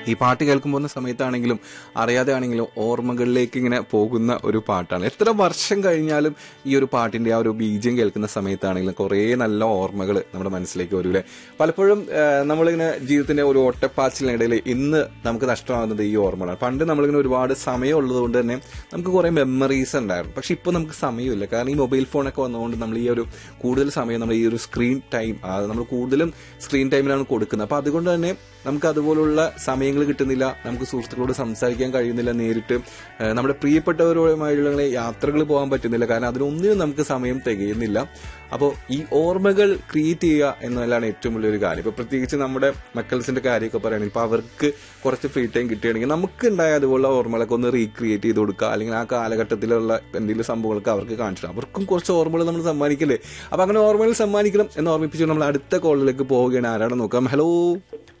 ഈ പാട്ട് കേൾക്കുമ്പോൾ സമയത്താണെങ്കിലും അറിയാതെ ആണെങ്കിലും ഓർമ്മകളിലേക്ക് ഇങ്ങനെ പോകുന്ന ഒരു പാട്ടാണ് എത്ര വർഷം കഴിഞ്ഞാലും ഈ ഒരു പാട്ടിന്റെ ആ ഒരു ബീജം കേൾക്കുന്ന സമയത്താണെങ്കിലും കുറേ നല്ല ഓർമ്മകൾ നമ്മുടെ മനസ്സിലേക്ക് വരൂലേ പലപ്പോഴും ആ, നമ്മളിങ്ങനെ ജീവിതത്തിന്റെ ഒരു ഒട്ടപ്പാച്ചിലിനിടയിൽ ഇന്ന് നമുക്ക് നഷ്ടമാകുന്നത് ഈ ഓർമ്മകളാണ് പണ്ട് നമ്മളിങ്ങനെ ഒരുപാട് സമയം ഉള്ളത് കൊണ്ട് തന്നെ നമുക്ക് കുറെ മെമ്മറീസ് ഉണ്ടായിരുന്നു പക്ഷെ ഇപ്പോൾ നമുക്ക് സമയമില്ല കാരണം ഈ മൊബൈൽ ഫോണൊക്കെ വന്നതുകൊണ്ട് നമ്മൾ ഈ ഒരു കൂടുതൽ സമയം നമ്മൾ ഈ ഒരു സ്ക്രീൻ ടൈം നമ്മൾ കൂടുതലും സ്ക്രീൻ ടൈമിലാണ് കൊടുക്കുന്നത് അപ്പൊ അതുകൊണ്ട് തന്നെ നമുക്ക് അതുപോലുള്ള സമയങ്ങൾ കിട്ടുന്നില്ല നമുക്ക് സുഹൃത്തുക്കളോട് സംസാരിക്കാൻ കഴിയുന്നില്ല നേരിട്ട് ഏഹ് നമ്മുടെ പ്രിയപ്പെട്ടവരുമായുള്ള യാത്രകൾ പോകാൻ പറ്റുന്നില്ല കാരണം അതിനൊന്നിനും നമുക്ക് സമയം തികയുന്നില്ല അപ്പോൾ ഈ ഓർമ്മകൾ ക്രിയേറ്റ് ചെയ്യുക എന്നതാണ് ഏറ്റവും വലിയൊരു കാര്യം ഇപ്പൊ പ്രത്യേകിച്ച് നമ്മുടെ മക്കൾസിന്റെ കാര്യമൊക്കെ പറയുകയാണെങ്കിൽ ഇപ്പൊ അവർക്ക് കുറച്ച് ഫ്രീ ടൈം കിട്ടുകയാണെങ്കിൽ നമുക്ക് ഉണ്ടായ അതുപോലുള്ള ഓർമ്മകളൊക്കെ ഒന്ന് റീക്രിയേറ്റ് ചെയ്ത് കൊടുക്കുക അല്ലെങ്കിൽ ആ കാലഘട്ടത്തിലുള്ള എന്തെങ്കിലും സംഭവങ്ങളൊക്കെ അവർക്ക് കാണിച്ചു കൊടുക്കുക. അവർക്കും കുറച്ച് ഓർമ്മകൾ നമ്മൾ സമ്മാനിക്കില്ലേ അപ്പൊ അങ്ങനെ ഓർമ്മകൾ സമ്മാനിക്കണം എന്ന് ഓർമ്മിപ്പിച്ചു നമ്മൾ അടുത്ത കോളിലേക്ക് പോവുകയാണ് ആരാണ് നോക്കാം ഹലോ